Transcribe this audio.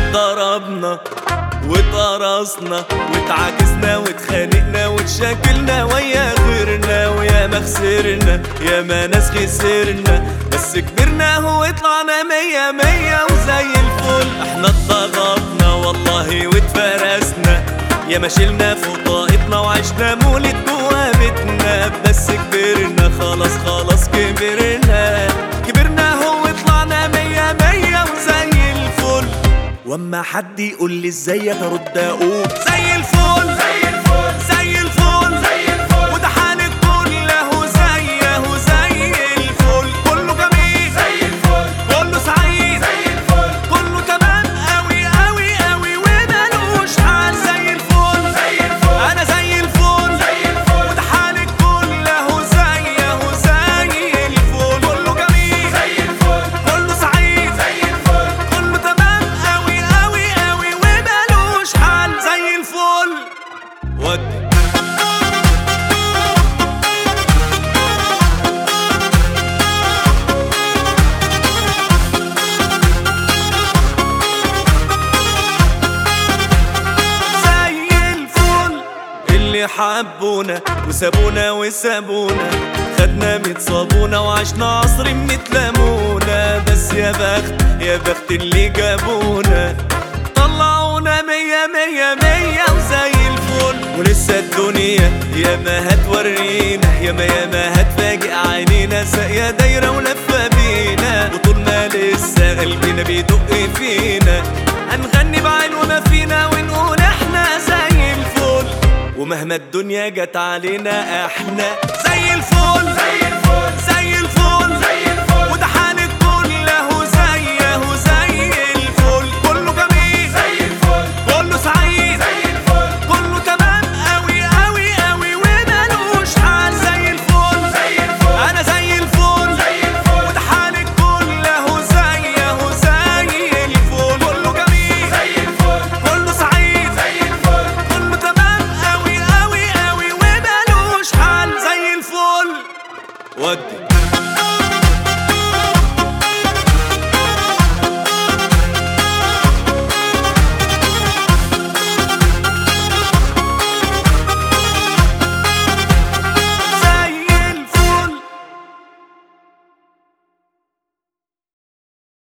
اتضربنا واتقرصنا واتعاكسنا واتخانقنا واتشاكلنا ويا غيرنا ويا ما خسرنا يا ما ناس خسرنا بس كبرنا وطلعنا مية مية وزي الفل احنا اتضربنا والله واتفرسنا يا ما شلنا فوق طاقتنا وعشنا مولد جوا بيتنا بس كبرنا خلاص خلاص كبرنا كبرنا هو طلعنا مية مية وزي الفل واما حد يقول لي ازيك ارد اقول زي الفل زي الفل زي الفل زي الفل وده حالك كله زيه زي الفل كله جميل زي الفل كله سعيد زي الفل كله تمام قوي قوي قوي ومالوش حال زي الفل زي الفل انا زي الفل زي الفل وده حالك كله زيه زي الفل كله جميل زي الفل كله سعيد زي الفل كله تمام قوي قوي قوي ومالوش حال زي الفل ودي زي الفل اللي حبونا وسابونا وسابونا خدنا ميت صابونة وعشنا عصر متلمونا بس يا بخت يا بخت اللي جابونا طلعونا مية مية مية وزي الفل ولسه الدنيا يا ما هتورينا يا ما يا ما هتفاجئ عينينا ساقية دايرة ولفة بينا وطول ما لسه قلبنا بيدق فينا هنغني بعين وما فينا ونقول احنا زي الفل ومهما الدنيا جت علينا احنا زي الفل زي الفل